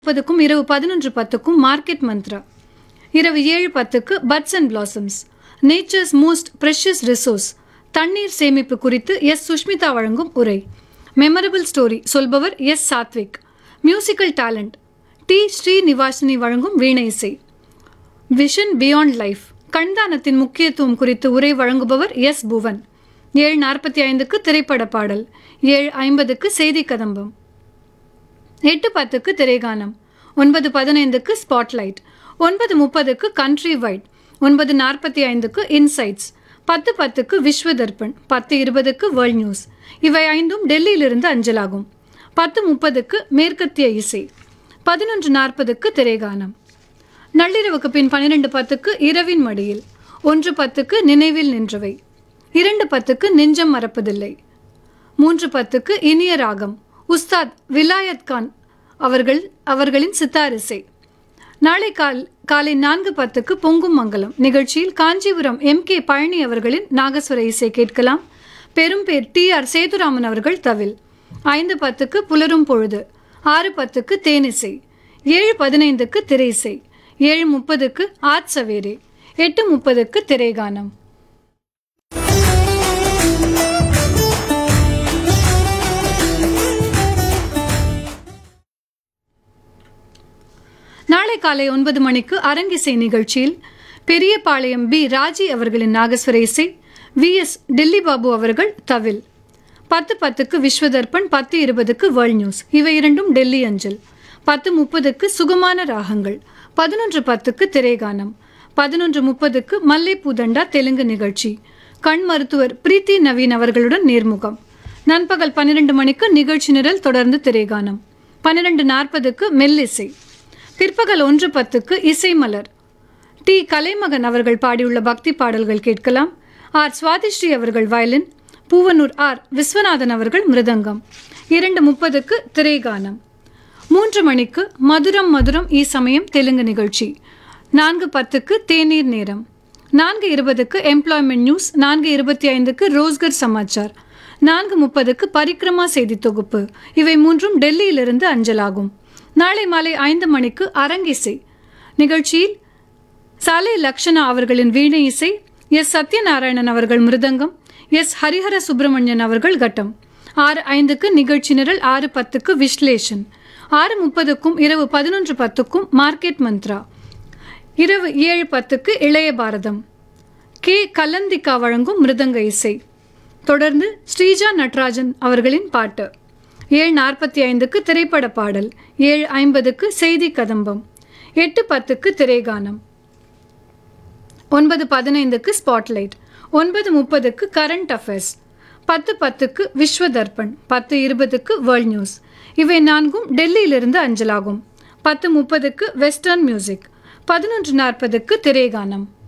முப்பதுக்கும் இரவு பதினொன்று பத்துக்கும் மார்க்கெட் மந்த்ரா இரவு ஏழு பத்துக்கு buds and blossoms nature's most precious resource தண்ணீர் சேமிப்பு குறித்து எஸ் சுஷ்மிதா வழங்கும் உரை மெமரபிள் ஸ்டோரி சொல்பவர் S Sathvik musical talent T Srinivasini வழங்கும் வீணை இசை விஷன் பியாண்ட் லைஃப் கண்தானத்தின் முக்கியத்துவம் குறித்து உரை வழங்குபவர் எஸ் புவன் ஏழு நாற்பத்தி ஐந்துக்கு திரைப்பட பாடல் ஏழு ஐம்பதுக்கு செய்தி கதம்பம் எட்டு பத்துக்கு திரைகானம் ஒன்பது பதினைந்துக்கு ஸ்பாட்லைட் ஒன்பது முப்பதுக்கு கண்ட்ரி வைட் ஒன்பது நாற்பத்தி ஐந்துக்கு இன்சைட்ஸ் பத்து பத்துக்கு விஸ்வ தர்ப்பண் பத்து இருபதுக்கு வேர்ல்ட் நியூஸ் இவை ஐந்தும் டெல்லியிலிருந்து அஞ்சலாகும் பத்து முப்பதுக்கு மேற்கத்திய இசை பதினொன்று நாற்பதுக்கு திரைகானம் நள்ளிரவுக்கு பின் பன்னிரண்டு பத்துக்கு இரவின் மடியில் ஒன்று பத்துக்கு நினைவில் நின்றவை இரண்டு பத்துக்கு நெஞ்சம் மறப்பதில்லை மூன்று பத்துக்கு இனிய ராகம் உஸ்தாத் விலாயத் கான் அவர்கள் அவர்களின் சித்தாரிசை நாளை கால் காலை நான்கு பத்துக்கு பொங்கும் மங்கலம் நிகழ்ச்சியில் காஞ்சிபுரம் எம் கே பழனி அவர்களின் நாகஸ்வர இசை கேட்கலாம் பெரும்பேர் டி ஆர் சேதுராமன் அவர்கள் தவில் ஐந்து பத்துக்கு புலரும் பொழுது ஆறு பத்துக்கு தேனிசை ஏழு பதினைந்துக்கு திரையிசை ஏழு முப்பதுக்கு ஆத் சவேரே எட்டு முப்பதுக்கு திரைகானம் நாளை காலை ஒன்பது மணிக்கு அரங்கிசை நிகழ்ச்சியில் பெரியபாளையம் பி ராஜி அவர்களின் நாகஸ்வர இசை வி எஸ் டெல்லி பாபு அவர்கள் தவில் பத்து பத்துக்கு விஸ்வதர்ப்பன் பத்து இருபதுக்கு வேர்ல்ட் நியூஸ் இவை இரண்டும் டெல்லி அஞ்சல் பத்து முப்பதுக்கு சுகமான ராகங்கள் பதினொன்று பத்துக்கு திரைகானம் பதினொன்று முப்பதுக்கு மல்லைப்பூதண்டா தெலுங்கு நிகழ்ச்சி கண் மருத்துவர் பிரீத்தி நவீன் அவர்களுடன் நேர்முகம் நண்பகல் பன்னிரண்டு மணிக்கு நிகழ்ச்சி நிரல் தொடர்ந்து திரைகானம் பன்னிரண்டு நாற்பதுக்கு மெல்லிசை பிற்பகல் ஒன்று பத்துக்கு இசை மலர் டி கலைமகன் அவர்கள் பாடியுள்ள பக்தி பாடல்கள் கேட்கலாம் ஆர் சுவாதிஸ்ரீ அவர்கள் வயலின் பூவனூர் ஆர் விஸ்வநாதன் அவர்கள் மிருதங்கம் இரண்டு முப்பதுக்கு திரைகானம் மூன்று மணிக்கு மதுரம் மதுரம் ஈ சமயம் தெலுங்கு நிகழ்ச்சி நான்கு பத்துக்கு தேநீர் நேரம் நான்கு இருபதுக்கு எம்ப்ளாய்மெண்ட் நியூஸ் நான்கு இருபத்தி ஐந்துக்கு ரோஸ்கர் சமாச்சார் நான்கு முப்பதுக்கு பரிக்ரமா செய்தி தொகுப்பு இவை மூன்றும் டெல்லியிலிருந்து அஞ்சலாகும் நாளை மாலை ஐந்து மணிக்கு அரங்கிசை நிகழ்ச்சியில் சாலை லக்ஷணா அவர்களின் வீணை இசை எஸ் சத்யநாராயணன் அவர்கள் மிருதங்கம் எஸ் ஹரிஹர சுப்பிரமணியன் அவர்கள் கட்டம் ஆறு ஐந்துக்கு நிகழ்ச்சி நிரல் ஆறு பத்துக்கு விஸ்லேஷன் ஆறு முப்பதுக்கும் இரவு பதினொன்று பத்துக்கும் மார்க்கெட் மந்த்ரா இரவு ஏழு பத்துக்கு இளைய பாரதம் கே கலந்திகா வழங்கும் மிருதங்க இசை தொடர்ந்து ஸ்ரீஜா நட்ராஜன் அவர்களின் பாட்டு ஏழு நாற்பத்தி ஐந்துக்கு திரைப்பட பாடல் ஏழு ஐம்பதுக்கு செய்தி கதம்பம் எட்டு பத்துக்கு திரைகானம் ஒன்பது பதினைந்துக்கு ஸ்பாட்லைட் ஒன்பது முப்பதுக்கு கரண்ட் அஃபேர்ஸ் பத்து பத்துக்கு விஸ்வ தர்ப்பண் பத்து இருபதுக்கு வேர்ல்ட் நியூஸ் இவை நான்கும் டெல்லியிலிருந்து அஞ்சலாகும் பத்து முப்பதுக்கு வெஸ்டர்ன் மியூசிக் பதினொன்று நாற்பதுக்கு திரைகானம்